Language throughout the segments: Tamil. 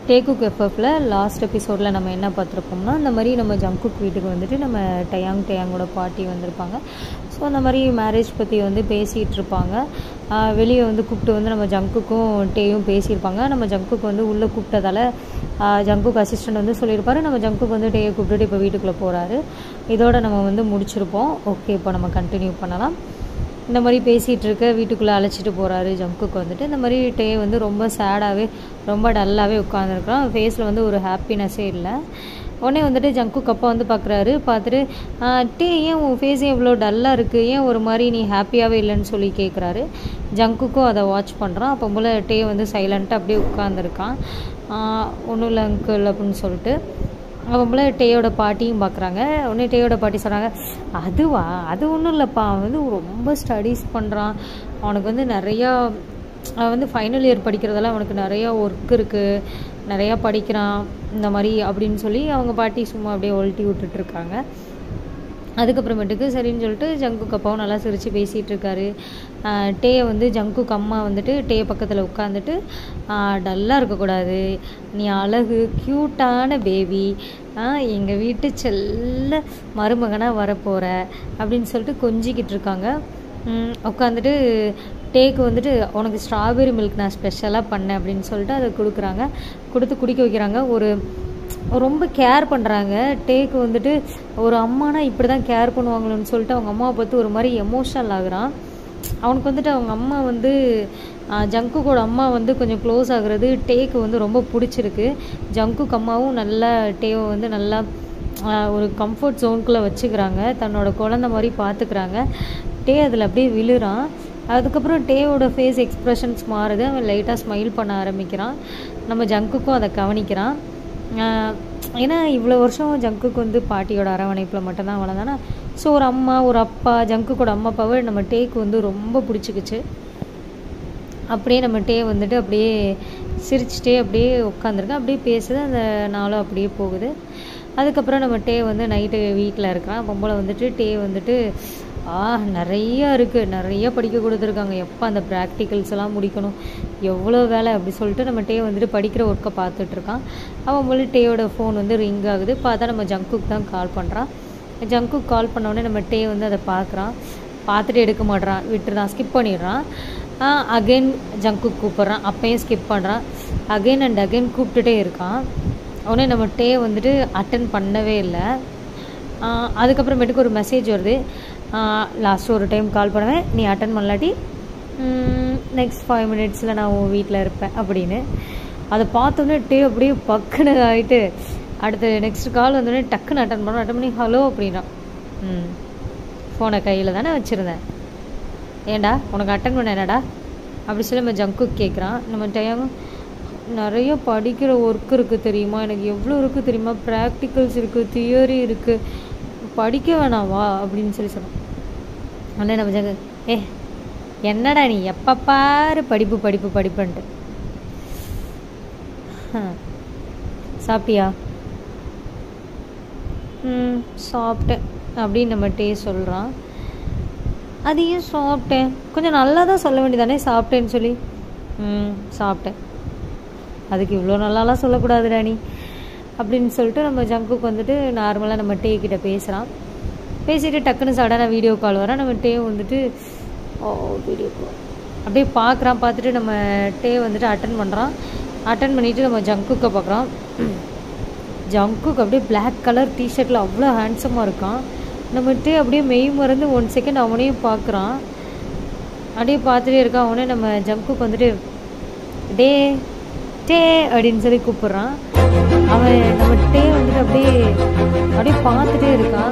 டேகுக் எஃப்எஃப்ல லாஸ்ட் எபிசோடில் நம்ம என்ன பார்த்துருப்போம்னா இந்த மாதிரி நம்ம ஜங்குக் வீட்டுக்கு வந்துட்டு நம்ம டயாங் டயாங்கோட பாட்டி வந்திருப்பாங்க ஸோ அந்த மாதிரி மேரேஜ் பற்றி வந்து பேசிகிட்டு இருப்பாங்க வெளியே வந்து கூப்பிட்டு வந்து நம்ம ஜங்குக்கும் டேயும் பேசியிருப்பாங்க நம்ம ஜங்குக்கு வந்து உள்ளே கூப்பிட்டதால ஜங்குக் அசிஸ்டன்ட் வந்து சொல்லியிருப்பாரு நம்ம ஜங்குக்கு வந்து டேயை கூப்பிட்டுட்டு இப்போ வீட்டுக்குள்ளே போகிறாரு இதோட நம்ம வந்து முடிச்சிருப்போம் ஓகே இப்போ நம்ம கண்டினியூ பண்ணலாம் இந்த மாதிரி பேசிகிட்டு இருக்க வீட்டுக்குள்ளே அழைச்சிட்டு போகிறாரு ஜங்குக்கு வந்துட்டு இந்த மாதிரி டே வந்து ரொம்ப சேடாகவே ரொம்ப டல்லாகவே உட்காந்துருக்குறான் ஃபேஸில் வந்து ஒரு ஹாப்பினஸ்ஸே இல்லை உடனே வந்துட்டு ஜங்குக்கு அப்பா வந்து பார்க்குறாரு பார்த்துட்டு டே ஏன் உன் ஃபேஸ் இவ்வளோ டல்லாக இருக்குது ஏன் ஒரு மாதிரி நீ ஹாப்பியாகவே இல்லைன்னு சொல்லி கேட்குறாரு ஜங்குக்கும் அதை வாட்ச் பண்ணுறான் அப்போ போல் டே வந்து சைலண்ட்டாக அப்படியே உட்காந்துருக்கான் ஒன்றும் இல்லை அங்கிள் அப்படின்னு சொல்லிட்டு அவன் போல் டேயோட பாட்டியும் பார்க்குறாங்க உடனே டேயோட பாட்டி சொல்கிறாங்க அதுவா அது ஒன்றும் இல்லைப்பா அவன் வந்து ரொம்ப ஸ்டடீஸ் பண்ணுறான் அவனுக்கு வந்து நிறையா அவன் வந்து ஃபைனல் இயர் படிக்கிறதெல்லாம் அவனுக்கு நிறையா ஒர்க் இருக்குது நிறையா படிக்கிறான் இந்த மாதிரி அப்படின்னு சொல்லி அவங்க பாட்டி சும்மா அப்படியே ஒல்ட்டி விட்டுட்ருக்காங்க அதுக்கப்புறமேட்டுக்கு சரின்னு சொல்லிட்டு ஜங்குக்கு அப்பாவும் நல்லா சிரித்து பேசிகிட்டு இருக்காரு டேயை வந்து ஜங்குக்கு அம்மா வந்துட்டு டே பக்கத்தில் உட்காந்துட்டு டல்லாக இருக்கக்கூடாது நீ அழகு க்யூட்டான பேபி எங்கள் வீட்டு செல்ல மருமகனாக வரப்போகிற அப்படின்னு சொல்லிட்டு கொஞ்சிக்கிட்டு இருக்காங்க உட்காந்துட்டு டேக்கு வந்துட்டு உனக்கு ஸ்ட்ராபெரி மில்க் நான் ஸ்பெஷலாக பண்ணேன் அப்படின்னு சொல்லிட்டு அதை கொடுக்குறாங்க கொடுத்து குடிக்க வைக்கிறாங்க ஒரு ரொம்ப கேர் பண்ணுறாங்க டேக்கு வந்துட்டு ஒரு அம்மானா இப்படி தான் கேர் பண்ணுவாங்களோன்னு சொல்லிட்டு அவங்க அம்மாவை பார்த்து ஒரு மாதிரி எமோஷனல் ஆகுறான் அவனுக்கு வந்துட்டு அவங்க அம்மா வந்து ஜங்குக்கோட அம்மா வந்து கொஞ்சம் க்ளோஸ் ஆகுறது டேக்கு வந்து ரொம்ப பிடிச்சிருக்கு ஜங்குக்கு அம்மாவும் நல்லா டேவை வந்து நல்லா ஒரு கம்ஃபர்ட் ஜோனுக்குள்ளே வச்சுக்கிறாங்க தன்னோட குழந்த மாதிரி பார்த்துக்கிறாங்க டே அதில் அப்படியே விழுறான் அதுக்கப்புறம் டேவோட ஃபேஸ் எக்ஸ்ப்ரெஷன்ஸ் மாறுது அவன் லைட்டாக ஸ்மைல் பண்ண ஆரம்பிக்கிறான் நம்ம ஜங்குக்கும் அதை கவனிக்கிறான் ஏன்னா இவ்வளோ வருஷம் ஜங்குக்கு வந்து பாட்டியோட அரவணைப்பில் மட்டும்தான் வளர்ந்தானா ஸோ ஒரு அம்மா ஒரு அப்பா ஜங்குக்கோட அம்மா அப்பாவை நம்ம டேக்கு வந்து ரொம்ப பிடிச்சிக்கிச்சு அப்படியே நம்ம டே வந்துட்டு அப்படியே சிரிச்சிட்டே அப்படியே உட்காந்துருக்கேன் அப்படியே பேசுது அந்த நாளும் அப்படியே போகுது அதுக்கப்புறம் நம்ம டே வந்து நைட்டு வீட்டில் இருக்கிறான் பொம்பளை வந்துட்டு டே வந்துட்டு ஆ நிறையா இருக்குது நிறைய படிக்க கொடுத்துருக்காங்க எப்போ அந்த ப்ராக்டிகல்ஸ் எல்லாம் முடிக்கணும் எவ்வளோ வேலை அப்படி சொல்லிட்டு நம்ம டே வந்துட்டு படிக்கிற ஒர்க்கை பார்த்துட்ருக்கான் அவன் போல டேயோட ஃபோன் வந்து ரிங் ஆகுது பார்த்தா நம்ம ஜங்குக்கு தான் கால் பண்ணுறான் ஜங்குக்கு கால் பண்ணோடனே நம்ம டே வந்து அதை பார்க்குறான் பார்த்துட்டு எடுக்க மாட்றான் விட்டுறான் ஸ்கிப் பண்ணிடுறான் அகெயின் ஜங்குக்கு கூப்பிட்றான் அப்பையும் ஸ்கிப் பண்ணுறான் அகெயின் அண்ட் அகெயின் கூப்பிட்டுட்டே இருக்கான் உடனே நம்ம டே வந்துட்டு அட்டன் பண்ணவே இல்லை அதுக்கப்புறமேட்டுக்கு ஒரு மெசேஜ் வருது லாஸ்ட் ஒரு டைம் கால் பண்ணுவேன் நீ அட்டன் பண்ணலாட்டி நெக்ஸ்ட் ஃபைவ் மினிட்ஸில் நான் உன் வீட்டில் இருப்பேன் அப்படின்னு அதை பார்த்தோன்னே டே அப்படியே பக்குன்னு ஆகிட்டு அடுத்து நெக்ஸ்ட் கால் வந்தோடனே டக்குன்னு அட்டன் பண்ணோம் அட்டன் பண்ணி ஹலோ அப்படின்னா ம் ஃபோனை கையில் தானே வச்சுருந்தேன் ஏண்டா உனக்கு அட்டன் பண்ண என்னடா அப்படி சொல்லி நம்ம ஜங்கு கேட்குறான் நம்ம டைம் நிறைய படிக்கிற ஒர்க் இருக்குது தெரியுமா எனக்கு எவ்வளோ இருக்குது தெரியுமா ப்ராக்டிக்கல்ஸ் இருக்குது தியரி இருக்குது படிக்க வேணாம் வா அப்படின்னு சொல்லி சொன்னோம் உடனே நம்ம ஜங்க ஏ என்னடா நீ எப்போ பாரு படிப்பு படிப்பு படிப்புன்ட்டு சாப்பிட்டியா ம் சாப்பிட்டேன் அப்படின்னு நம்ம டே சொல்கிறான் அதையும் சாப்பிட்டேன் கொஞ்சம் நல்லா தான் சொல்ல வேண்டியதானே சாப்பிட்டேன்னு சொல்லி ம் சாப்பிட்டேன் அதுக்கு இவ்வளோ நல்லாலாம் சொல்லக்கூடாதுடா நீ அப்படின்னு சொல்லிட்டு நம்ம ஜங்குக்கு வந்துட்டு நார்மலாக நம்ம டே கிட்ட பேசுகிறான் பேசிட்டு டக்குன்னு சடனாக வீடியோ கால் வர நம்ம டே வந்துட்டு ஓ வீடியோ கால் அப்படியே பார்க்குறான் பார்த்துட்டு நம்ம டே வந்துட்டு அட்டன் பண்ணுறான் அட்டன் பண்ணிவிட்டு நம்ம ஜங்குக்கை பார்க்குறோம் ஜங்குக்கு அப்படியே பிளாக் கலர் டிஷர்ட்டில் அவ்வளோ ஹேண்ட்ஸமாக இருக்கான் நம்ம டே அப்படியே மெய் மறந்து ஒன் செகண்ட் அவனையும் பார்க்குறான் அப்படியே பார்த்துட்டே இருக்கான் அவனே நம்ம ஜங்குக்கு வந்துட்டு டே டே அப்படின்னு சொல்லி கூப்பிட்றான் அவன் நம்ம டே வந்துட்டு அப்படியே அப்படியே பார்த்துட்டே இருக்கான்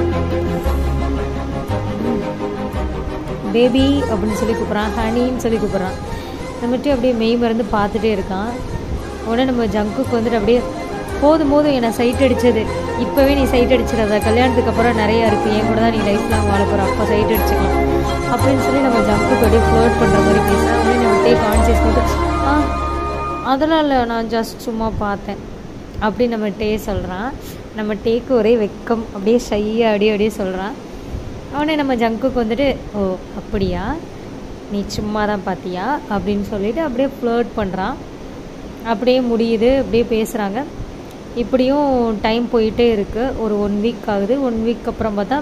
பேபி அப்படின்னு சொல்லி கூப்பிட்றான் ஹனின்னு சொல்லி கூப்பிட்றான் நம்ம டே அப்படியே மெய் மறந்து பார்த்துட்டே இருக்கான் உடனே நம்ம ஜங்குக்கு வந்துட்டு அப்படியே போதும் போதும் என்னை சைட் அடித்தது இப்போவே நீ சைட் அடிச்சிடாத கல்யாணத்துக்கு அப்புறம் நிறையா இருக்குது என் கூட தான் நீ லைஃப் லாங் வாழ போகிற அப்போ சைட் அடிச்சுக்கலாம் அப்படின்னு சொல்லி நம்ம ஜங்குக்கு அப்படியே ஃப்ளோட் பண்ணுற மாதிரி பேசுகிறேன் அப்படியே நம்ம டே கான்சியஸ் பண்ணிட்டு ஆ அதெல்லாம் இல்லை நான் ஜஸ்ட் சும்மா பார்த்தேன் அப்படி நம்ம டே சொல்கிறான் நம்ம டேக்கு ஒரே வெக்கம் அப்படியே ஷையாக அப்படியே அப்படியே சொல்கிறான் அவனே நம்ம ஜங்குக்கு வந்துட்டு ஓ அப்படியா நீ சும்மா தான் பார்த்தியா அப்படின்னு சொல்லிட்டு அப்படியே ஃப்ளோட் பண்ணுறான் அப்படியே முடியுது அப்படியே பேசுகிறாங்க இப்படியும் டைம் போயிட்டே இருக்குது ஒரு ஒன் வீக் ஆகுது ஒன் வீக் அப்புறம் பார்த்தா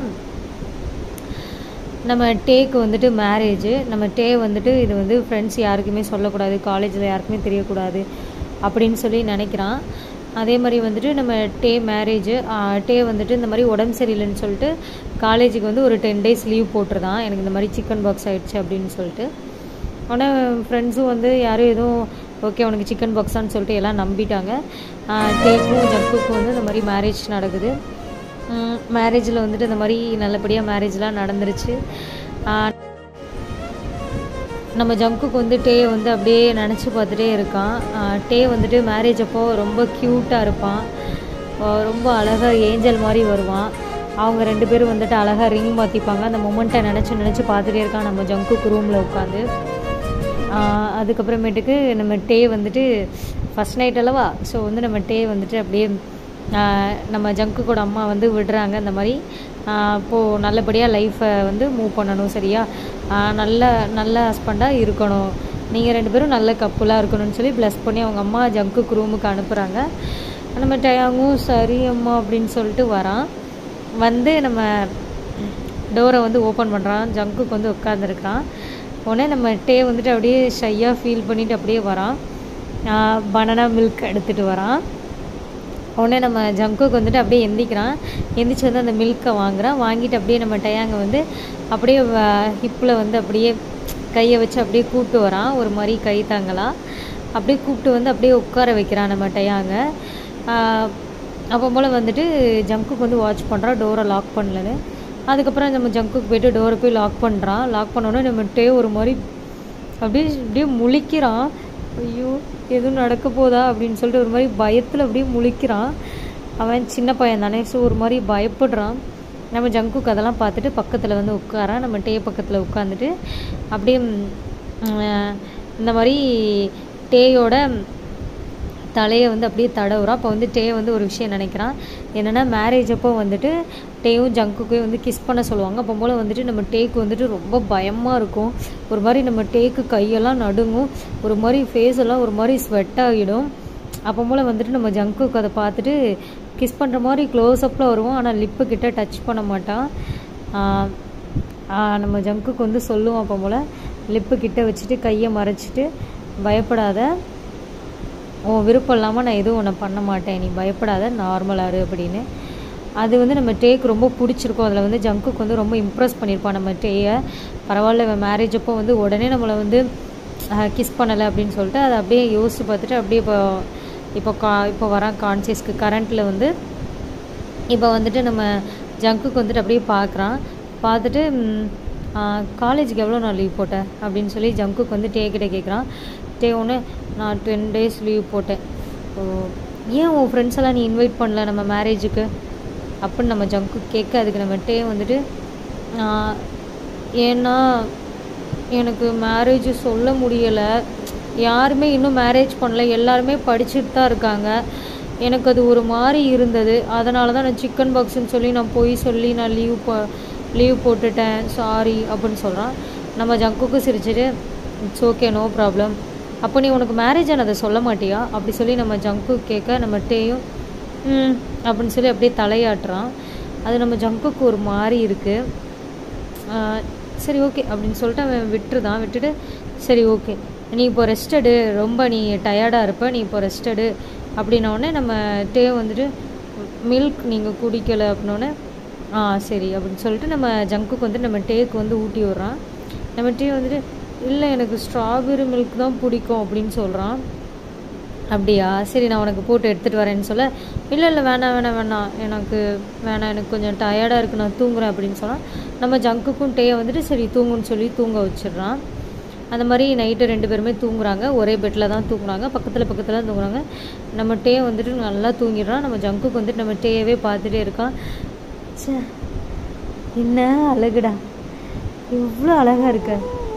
நம்ம டேக்கு வந்துட்டு மேரேஜ் நம்ம டே வந்துட்டு இது வந்து ஃப்ரெண்ட்ஸ் யாருக்குமே சொல்லக்கூடாது காலேஜில் யாருக்குமே தெரியக்கூடாது அப்படின்னு சொல்லி நினைக்கிறான் அதே மாதிரி வந்துட்டு நம்ம டே மேரேஜ் டே வந்துட்டு இந்த மாதிரி உடம்பு சரியில்லைன்னு சொல்லிட்டு காலேஜுக்கு வந்து ஒரு டென் டேஸ் லீவ் போட்டிருந்தான் எனக்கு இந்த மாதிரி சிக்கன் பாக்ஸ் ஆயிடுச்சு அப்படின்னு சொல்லிட்டு ஆனால் ஃப்ரெண்ட்ஸும் வந்து யாரும் எதுவும் ஓகே உனக்கு சிக்கன் பாக்ஸான்னு சொல்லிட்டு எல்லாம் நம்பிட்டாங்க டேக்கும் ஜப்புக்கும் வந்து இந்த மாதிரி மேரேஜ் நடக்குது மேரேஜில் வந்துட்டு இந்த மாதிரி நல்லபடியாக மேரேஜ்லாம் நடந்துருச்சு ஆஹ் நம்ம ஜங்குக்கு வந்து டே வந்து அப்படியே நினச்சி பார்த்துட்டே இருக்கான் ஆஹ் டே வந்துட்டு மேரேஜ் அப்போ ரொம்ப க்யூட்டாக இருப்பான் ஆஹ் ரொம்ப அழகாக ஏஞ்சல் மாதிரி வருவான் அவங்க ரெண்டு பேரும் வந்துட்டு அழகாக ரிங் மாற்றிப்பாங்க அந்த மொமெண்ட்டை நினச்சி நினச்சி பார்த்துட்டே இருக்கான் நம்ம ஜங்குக்கு ரூமில் உட்காந்து ஆஹ் அதுக்கப்புறமேட்டுக்கு நம்ம டே வந்துட்டு ஃபஸ்ட் நைட் அல்லவா ஸோ வந்து நம்ம டே வந்துட்டு அப்படியே ஆஹ் நம்ம ஜங்கு கூட அம்மா வந்து விடுறாங்க இந்த மாதிரி ஆஹ் இப்போது நல்லபடியாக லைஃப்பை வந்து மூவ் பண்ணணும் சரியா ஆஹ் நல்ல நல்ல ஹஸ்பண்டாக இருக்கணும் நீங்கள் ரெண்டு பேரும் நல்ல கப்புலாக இருக்கணும்னு சொல்லி ப்ளஸ் பண்ணி அவங்க அம்மா ஜங்குக்கு ரூமுக்கு அனுப்புகிறாங்க நம்ம டயாங்கும் சரி அம்மா அப்படின்னு சொல்லிட்டு வரான் வந்து நம்ம டோரை வந்து ஓப்பன் பண்ணுறான் ஜங்குக்கு வந்து உட்காந்துருக்கான் உடனே நம்ம டே வந்துட்டு அப்படியே ஷையாக ஃபீல் பண்ணிட்டு அப்படியே வரான் பனானா மில்க் எடுத்துகிட்டு வரான் உடனே நம்ம ஜங்குக்கு வந்துட்டு அப்படியே எந்திக்கிறான் எந்திரிச்சு வந்து அந்த மில்க்கை வாங்குறான் வாங்கிட்டு அப்படியே நம்ம டயாங்க வந்து அப்படியே ஹிப்பில் வந்து அப்படியே கையை வச்சு அப்படியே கூப்பிட்டு வரான் ஒரு மாதிரி கை தாங்களா அப்படியே கூப்பிட்டு வந்து அப்படியே உட்கார வைக்கிறான் நம்ம டயாங்க அப்போ போல் வந்துட்டு ஜங்குக்கு வந்து வாட்ச் பண்ணுறான் டோரை லாக் பண்ணலன்னு அதுக்கப்புறம் நம்ம ஜங்குக்கு போயிட்டு டோரை போய் லாக் பண்ணுறான் லாக் பண்ணோன்னே நம்ம டே ஒரு மாதிரி அப்படியே அப்படியே முழிக்கிறான் ஐயோ எதுவும் நடக்க போதா அப்படின்னு சொல்லிட்டு ஒரு மாதிரி பயத்தில் அப்படியே முழிக்கிறான் அவன் சின்ன பையன் தானே ஸோ ஒரு மாதிரி பயப்படுறான் நம்ம ஜங்குக்கு அதெல்லாம் பார்த்துட்டு பக்கத்தில் வந்து உட்காரான் நம்ம டே பக்கத்தில் உட்காந்துட்டு அப்படியே ம், இந்த மாதிரி டேயோட தலையை வந்து அப்படியே தடவுறான் அப்போ வந்து டே வந்து ஒரு விஷயம் நினைக்கிறான் என்னென்னா மேரேஜ் அப்போ வந்துட்டு டேயும் ஜங்குக்கையும் வந்து கிஸ் பண்ண சொல்லுவாங்க அப்போ போல் வந்துட்டு நம்ம டேக்கு வந்துட்டு ரொம்ப பயமாக இருக்கும் ஒரு மாதிரி நம்ம டேக்கு கையெல்லாம் நடுங்கும் ஒரு மாதிரி ஃபேஸ் எல்லாம் ஒரு மாதிரி ஸ்வெட் ஆகிடும் அப்போ போல் வந்துட்டு நம்ம ஜங்குக்கு அதை பார்த்துட்டு கிஸ் பண்ணுற மாதிரி க்ளோஸ்அப்பில் வருவோம் ஆனால் லிப்பு கிட்ட டச் பண்ண மாட்டான் ஆஹ் ஆஹ் நம்ம ஜங்குக்கு வந்து சொல்லுவோம் அப்போ போல் லிப்பு கிட்ட வச்சுட்டு கையை மறைச்சிட்டு பயப்படாத உன் விருப்பம் இல்லாமல் நான் எதுவும் உன்னை பண்ண மாட்டேன் நீ பயப்படாத நார்மலாக இரு அப்படின்னு அது வந்து நம்ம டேக்கு ரொம்ப பிடிச்சிருக்கும் அதில் வந்து ஜங்குக்கு வந்து ரொம்ப இம்ப்ரெஸ் பண்ணியிருப்பான் நம்ம டேயை பரவாயில்ல இவன் மேரேஜ் அப்போ வந்து உடனே நம்மளை வந்து கிஸ் பண்ணலை அப்படின்னு சொல்லிட்டு அதை அப்படியே யோசிச்சு பார்த்துட்டு அப்படியே இப்போ இப்போ கா இப்போ வரான் கான்சியஸ்க்கு கரண்ட்டில் வந்து இப்போ வந்துட்டு நம்ம ஜங்குக்கு வந்துட்டு அப்படியே பார்க்குறான் பார்த்துட்டு காலேஜுக்கு எவ்வளோ நான் லீவ் போட்டேன் அப்படின்னு சொல்லி ஜங்குக்கு வந்து டே கிட்ட கேட்குறான் டே ஒன்று நான் டென் டேஸ் லீவ் போட்டேன் ஓ ஏன் உன் ஃப்ரெண்ட்ஸ் எல்லாம் நீ இன்வைட் பண்ணல நம்ம மேரேஜுக்கு அப்படின்னு நம்ம ஜங்கு கேட்க அதுக்கு நம்ம டே வந்துட்டு ஆஹ், ஏன்னா எனக்கு மேரேஜ் சொல்ல முடியலை யாருமே இன்னும் மேரேஜ் பண்ணல எல்லாருமே படிச்சுட்டு தான் இருக்காங்க எனக்கு அது ஒரு மாதிரி இருந்தது அதனால தான் நான் சிக்கன் பாக்ஸ்னு சொல்லி நான் போய் சொல்லி நான் லீவ் போ லீவ் போட்டுட்டேன் சாரி அப்படின்னு சொல்கிறான் நம்ம ஜங்குக்கு சிரிச்சிட்டு இட்ஸ் ஓகே நோ ப்ராப்ளம் அப்போ நீ உனக்கு மேரேஜ் ஆனதை சொல்ல மாட்டியா அப்படி சொல்லி நம்ம ஜங்கு கேட்க நம்ம டேயும் ம் அப்படின்னு சொல்லி அப்படியே தலையாட்டுறான் அது நம்ம ஜங்குக்கு ஒரு மாதிரி இருக்குது ஆஹ் சரி ஓகே அப்படின்னு சொல்லிட்டு அவன் விட்டுருதான் விட்டுட்டு சரி ஓகே நீ இப்போ ரெஸ்ட் எடு ரொம்ப நீ டயர்டாக இருப்ப நீ இப்போ ரெஸ்ட் எடு அப்படின்னோடனே நம்ம டே வந்துட்டு மில்க் நீங்கள் குடிக்கலை அப்படின்னோடனே ஆ சரி அப்படின்னு சொல்லிட்டு நம்ம ஜங்குக்கு வந்து நம்ம டேக்கு வந்து ஊட்டி விட்றான் நம்ம டே வந்துட்டு இல்லை எனக்கு ஸ்ட்ராபெரி மில்க் தான் பிடிக்கும் அப்படின்னு சொல்கிறான் அப்படியா சரி நான் உனக்கு போட்டு எடுத்துகிட்டு வரேன்னு சொல்ல இல்லை இல்லை வேணாம் வேணாம் வேணாம் எனக்கு வேணாம் எனக்கு கொஞ்சம் டயர்டாக இருக்கு நான் தூங்குறேன் அப்படின்னு சொன்னால் நம்ம ஜங்குக்கும் டேயை வந்துட்டு சரி தூங்குன்னு சொல்லி தூங்க வச்சிடுறான் அந்த மாதிரி நைட்டு ரெண்டு பேருமே தூங்குறாங்க ஒரே பெட்டில் தான் தூங்குறாங்க பக்கத்தில் பக்கத்தில் தான் தூங்குறாங்க நம்ம டே வந்துட்டு நல்லா தூங்கிடுறான் நம்ம ஜங்குக்கு வந்துட்டு நம்ம டேயவே பார்த்துட்டே இருக்கான் ச்சே என்ன அழகுடா எவ்வளோ அழகாக இருக்க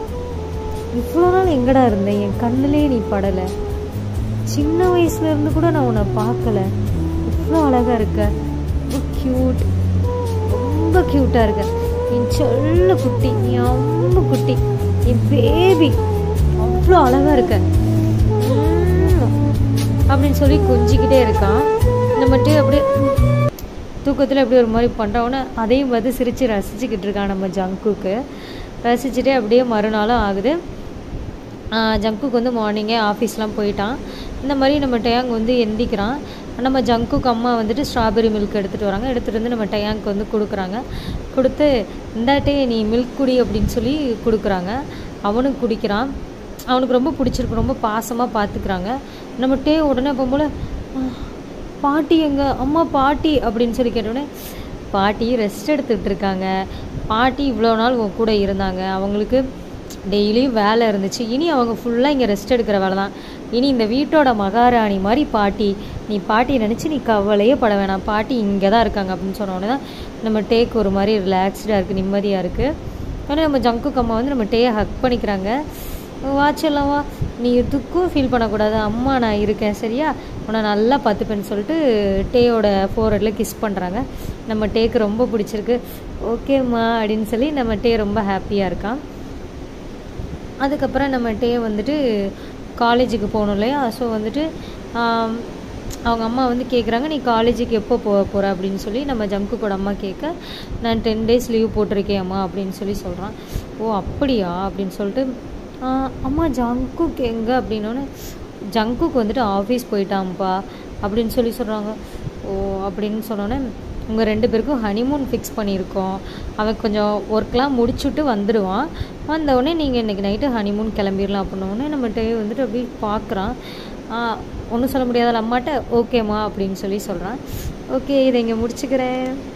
இவ்வளோ நாள் எங்கடா இருந்தேன் என் கண்ணுலே நீ படலை சின்ன வயசுல இருந்து கூட நான் உன்னை பார்க்கல இவ்வளோ அழகா இருக்க ரொம்ப க்யூட் ரொம்ப க்யூட்டாக இருக்க என் செல்ல குட்டி என் அம்மு குட்டி என் பேபி அவ்வளோ அழகா இருக்க உம். அப்படின்னு சொல்லி கொஞ்சிக்கிட்டே இருக்கான் நம்மட்டு அப்படியே தூக்கத்தில் எப்படி ஒரு மாதிரி பண்ணுறவொன்னே அதையும் பார்த்து சிரித்து ரசிச்சுக்கிட்டு இருக்கான் நம்ம ஜங்குக்கு ரசிச்சுட்டே அப்படியே மறுநாளும் ஆகுது ஜங்குக்கு வந்து மார்னிங்கே ஆஃபீஸ்லாம் போயிட்டான் இந்த மாதிரி நம்ம டேங் வந்து எந்திக்கிறான் நம்ம ஜங்குக்கு அம்மா வந்துட்டு ஸ்ட்ராபெரி மில்க் எடுத்துகிட்டு வராங்க எடுத்துகிட்டு வந்து நம்ம டேங்க்கு வந்து கொடுக்குறாங்க கொடுத்து இந்தாட்டே நீ மில்க் குடி அப்படின்னு சொல்லி கொடுக்குறாங்க அவனும் குடிக்கிறான் அவனுக்கு ரொம்ப பிடிச்சிருக்கு ரொம்ப பாசமாக பார்த்துக்கிறாங்க நம்ம டே உடனே போகும்போது பாட்டி எங்க அம்மா பாட்டி அப்படின்னு சொல்லி கேட்டோடனே பாட்டி ரெஸ்ட் எடுத்துகிட்டு இருக்காங்க பாட்டி இவ்வளோ நாள் உன் கூட இருந்தாங்க அவங்களுக்கு டெய்லியும் வேலை இருந்துச்சு இனி அவங்க ஃபுல்லாக இங்கே ரெஸ்ட் எடுக்கிற வேலை தான் இனி இந்த வீட்டோட மகாராணி மாதிரி பாட்டி நீ பாட்டி நினச்சி நீ கவலையே பட வேணாம் பாட்டி இங்கே தான் இருக்காங்க அப்படின்னு சொன்ன உடனே தான் நம்ம டேக் ஒரு மாதிரி ரிலாக்ஸ்டாக இருக்குது நிம்மதியாக இருக்குது ஆனால் நம்ம ஜங்குக்கு அம்மா வந்து நம்ம டேயை ஹக் பண்ணிக்கிறாங்க வாட்செல்லாம் வா நீ எதுக்கும் ஃபீல் பண்ணக்கூடாது அம்மா நான் இருக்கேன் சரியா உன்னை நல்லா பார்த்துப்பேன்னு சொல்லிட்டு டேயோட ஃபோர்ஹெட்டில் கிஸ் பண்ணுறாங்க நம்ம டேக்கு ரொம்ப பிடிச்சிருக்கு ஓகேம்மா அப்படின்னு சொல்லி நம்ம டே ரொம்ப ஹாப்பியாக இருக்கான் அதுக்கப்புறம் நம்ம டே வந்துட்டு காலேஜுக்கு போகணும் இல்லையா ஸோ வந்துட்டு அவங்க அம்மா வந்து கேட்குறாங்க நீ காலேஜுக்கு எப்போ போக போகிற அப்படின்னு சொல்லி நம்ம ஜங்குக்கோட அம்மா கேட்க நான் டென் டேஸ் லீவ் போட்டிருக்கேன் அம்மா அப்படின்னு சொல்லி சொல்கிறான் ஓ அப்படியா அப்படின்னு சொல்லிட்டு அம்மா ஜங்குக் எங்கே அப்படின்னோடனே ஜங்குக்கு வந்துட்டு ஆஃபீஸ் போயிட்டான்ப்பா அப்படின்னு சொல்லி சொல்கிறாங்க ஓ அப்படின்னு சொன்னோன்னே உங்கள் ரெண்டு பேருக்கும் ஹனிமூன் ஃபிக்ஸ் பண்ணியிருக்கோம் அவன் கொஞ்சம் ஒர்க்லாம் முடிச்சுட்டு வந்துடுவான் வந்தவுடனே நீங்கள் இன்றைக்கி நைட்டு ஹனிமூன் கிளம்பிடலாம் அப்படின்னோடனே நம்மகிட்ட வந்துட்டு அப்படியே பார்க்குறான் ஒன்றும் சொல்ல முடியாத அம்மாட்ட ஓகேம்மா அப்படின்னு சொல்லி சொல்கிறான் ஓகே இதை இங்கே முடிச்சுக்கிறேன்